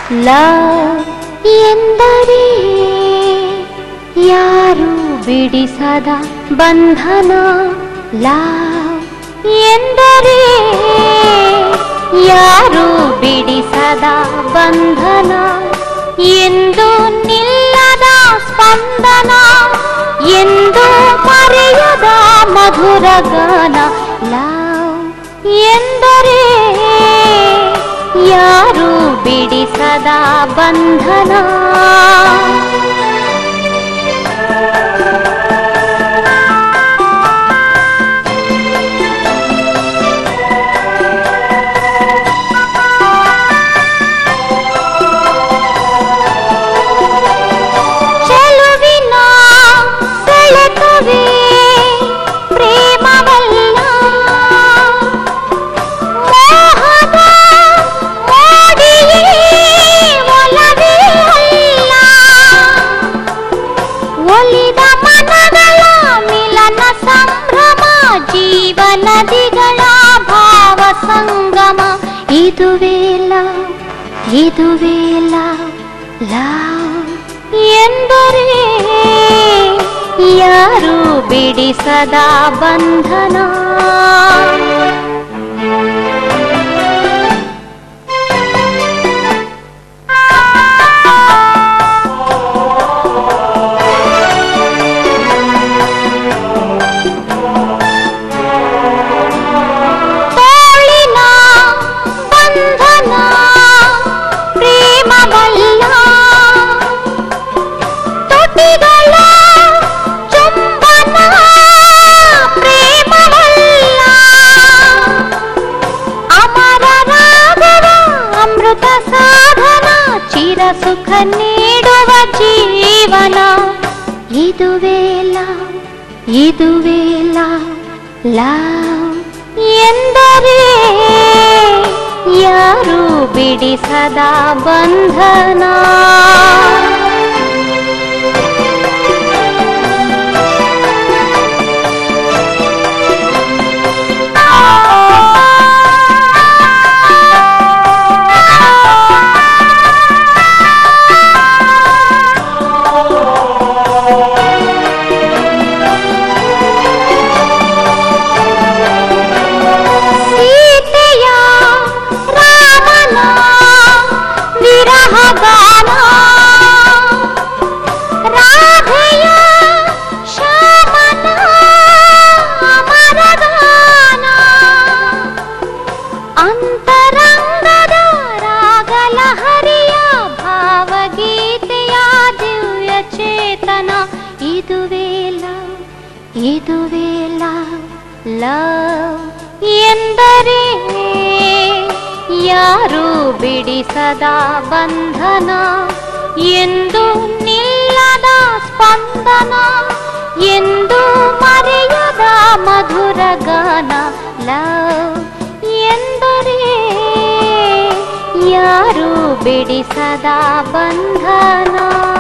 love ಎಂದರೆ ಯಾರು ಬಿಡಿಸದ ಬಂಧನ ಲವ್ ಎಂದರೆ ಯಾರು ಬಿಡಿಸದ ಬಂಧನ ಎಂದು ನಿಲ್ಲದ ಸ್ಪಂದನ ಎಂದು ಮರೆಯದ ಮಧುರ ಗಾನ ಲವ್ ಎಂದರೆ ಯಾರು ಬಿಡಿಸದ ಬಂಧನ ಚೆಲುವಿನ ಸೆಳೆತವೇ ಪ್ರೇಮವಲ್ಲ ಮೋಹದ ಮೋಡಿಯೇ ಒಲವೇ ಅಲ್ಲ ಒಲಿದ ಮನಗಳ ಮಿಲನ ಸಂಭ್ರಮ ಜೀವನದಿಗಳ ಭಾವ ಸಂಗಮ ಇದುವೇಲ ಇದುವೇಲ ಲವ್ ಎಂದರೆ ಯಾರು ಬಿಡಿಸದ ಬಂಧನ ತೋಳಿನ ಬಂಧನ ಪ್ರೇಮವಲ್ಲ ತುಟಿಗಳ ಚುಂಬನ ಪ್ರೇಮವಲ್ಲ ಅಮರ ರಾಗವ ಅಮೃತ ಸಾಧನ ಚಿರ ಸುಖ ನೀಡುವ ಜೀವನ ಇದುವೇಲ ಇದುವೇಲ ಲವ್ ಎಂದರೆ ಯಾರು ಬಿಡಿಸದ ಬಂಧನ ಸೀತೆಯ ರಾಮನ ವಿರಹ ಗಾನ ರಾಧೆಯ ಶ್ಯಾಮನ ಅಮರ ಗಾನ ಅಂತರಂಗದ ರಾಗಲಹರಿಯ ಭಾವಗೀತೆಯ ದಿವ್ಯ ಚೇತನ ಇದುವೇಲ ಇದುವೇಲ ಲವ್ ಎಂದರೆ ಯಾರು ಬಿಡಿಸದ ಬಂಧನ ಎಂದು ನಿಲ್ಲದ ಸ್ಪಂದನ ಎಂದು ಮರೆಯದ ಮಧುರ ಗಾನ ಲವ್ ಎಂದರೆ ಯಾರು ಬಿಡಿಸದ ಬಂಧನ